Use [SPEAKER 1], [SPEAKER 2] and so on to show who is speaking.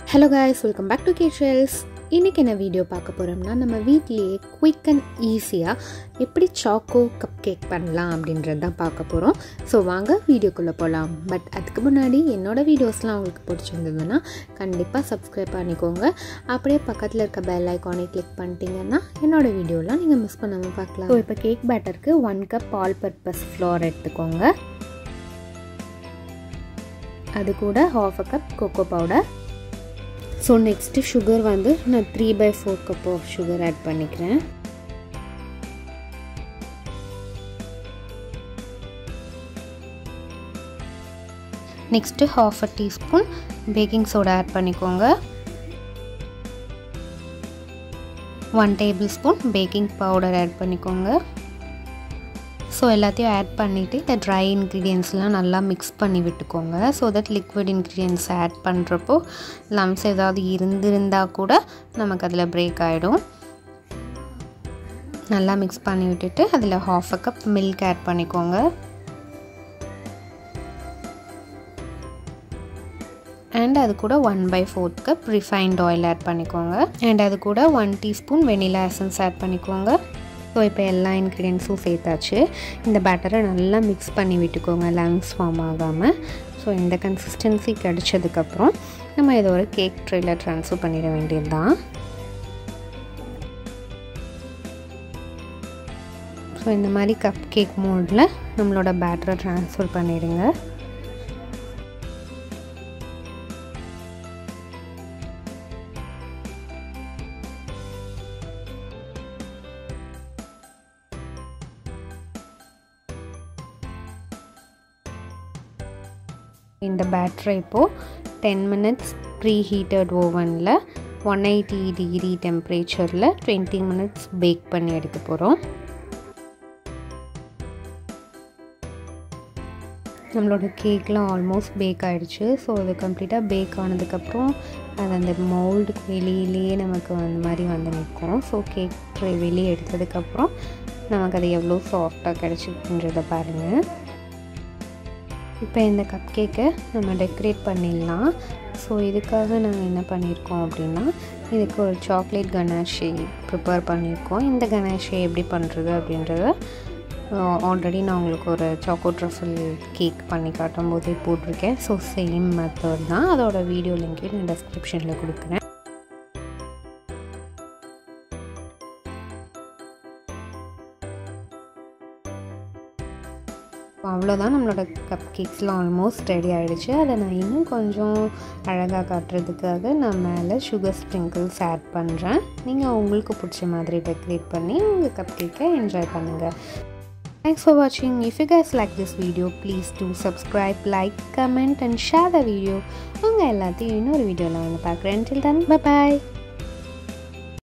[SPEAKER 1] hello guys welcome back to கேட்ரல்ஸ் இன்றைக்கி என்ன வீடியோ பார்க்க போகிறோம்னா நம்ம வீட்லேயே குயிக் அண்ட் ஈஸியாக எப்படி சாக்கோ கப் கேக் பண்ணலாம் அப்படின்றது தான் பார்க்க போகிறோம் ஸோ வாங்க வீடியோக்குள்ளே போகலாம் பட் அதுக்கு முன்னாடி என்னோடய வீடியோஸ்லாம் உங்களுக்கு பிடிச்சிருந்ததுன்னா கண்டிப்பாக சப்ஸ்கிரைப் பண்ணிக்கோங்க அப்படியே பக்கத்தில் இருக்க பெல் ஐக்கானை கிளிக் பண்ணிட்டீங்கன்னா என்னோடய வீடியோலாம் நீங்கள் மிஸ் பண்ணாமல் பார்க்கலாம் ஸோ இப்போ கேக் பேட்டருக்கு one cup all purpose flour எடுத்துக்கோங்க அது கூட half a cup cocoa powder so next sugar வந்து நான் three by four cup of sugar add பண்ணிக்கிறேன் next half a teaspoon baking soda add பண்ணிக்கோங்க one tablespoon baking powder add பண்ணிக்கோங்க so எல்லாத்தையும் add பண்ணிவிட்டு இந்த ட்ரை இன்க்ரீடியன்ஸ்லாம் நல்லா மிக்ஸ் பண்ணி விட்டுக்கோங்க so that liquid ingredients add பண்ணுறப்போ லம்ஸ் ஏதாவது இருந்திருந்தால் கூட நமக்கு அதில் பிரேக் ஆகிடும் நல்லா மிக்ஸ் பண்ணி விட்டுட்டு அதில் half a cup milk add பண்ணிக்கோங்க அண்ட் அது கூட one by fourth cup refined oil add பண்ணிக்கோங்க அண்ட் அது கூட one teaspoon vanilla essence add பண்ணிக்கோங்க ஸோ இப்போ எல்லா இன்க்ரீடியன்ஸும் சேர்த்தாச்சு இந்த பேட்டரை நல்லா மிக்ஸ் பண்ணி விட்டுக்கோங்க லங்ஸ் ஃபார்ம் ஆகாமல் ஸோ இந்த கன்சிஸ்டன்சி கிடச்சதுக்கப்புறம் நம்ம இதை ஒரு கேக் ட்ரேயில் ட்ரான்ஸ்ஃபர் பண்ணிட வேண்டியது தான் ஸோ இந்த மாதிரி கப் கேக் மோடில் நம்மளோட பேட்டரை ட்ரான்ஸ்ஃபர் பண்ணிடுங்க இந்த பேட்டரை இப்போது டென் மினிட்ஸ் ப்ரீ ஹீட்டட் ஓவனில் ஒன் எயிட்டி டிகிரி டெம்பரேச்சரில் டுவெண்ட்டி மினிட்ஸ் பேக் பண்ணி எடுக்க போகிறோம் நம்மளோட கேக்லாம் ஆல்மோஸ்ட் பேக் ஆகிடுச்சு ஸோ அது கம்ப்ளீட்டாக பேக் ஆனதுக்கப்புறம் அது அந்த மோல்டுக்கு வெளியிலேயே நமக்கு அந்த மாதிரி வந்து நிற்கும் ஸோ கேக் ட்ரை வெளியே எடுத்ததுக்கப்புறம் நமக்கு அது எவ்வளோ சாஃப்டாக கிடச்சிருக்குன்றதை பாருங்கள் இப்போ இந்த கப் கேக்கை நம்ம டெக்கரேட் பண்ணிடலாம் ஸோ இதுக்காக நாங்கள் என்ன பண்ணியிருக்கோம் அப்படின்னா இதுக்கு ஒரு சாக்லேட் கனாஷி ப்ரிப்பேர் பண்ணியிருக்கோம் இந்த கனாஷி எப்படி பண்ணுறது அப்படின்றத ஆல்ரெடி நான் உங்களுக்கு ஒரு சாக்கோ ட்ரஃபில் கேக் பண்ணி காட்டும் போதே போட்டிருக்கேன் ஸோ சேம் மெத்தட் தான் அதோட வீடியோ லிங்க்கையும் நான் டெஸ்கிரிப்ஷனில் கொடுக்குறேன் அவ்வளோதான் நம்மளோட கப் கேக்ஸ்லாம் ஆல்மோஸ்ட் ரெடி ஆகிடுச்சு அதை நான் இன்னும் கொஞ்சம் அழகாக காட்டுறதுக்காக நான் மேலே சுகர் ஸ்ப்ரிங்கிள்ஸ் ஆட் பண்ணுறேன் நீங்கள் உங்களுக்கு பிடிச்ச மாதிரி டெக்கரேட் பண்ணி உங்கள் கப் கேக்கை என்ஜாய் பண்ணுங்கள் தேங்க்ஸ் ஃபார் வாட்சிங் if you guys like this video please do subscribe like comment and share the video உங்கள் எல்லாத்தையும் இன்னொரு வீடியோவில் வந்து பார்க்குறேன் டில் தன் பாய்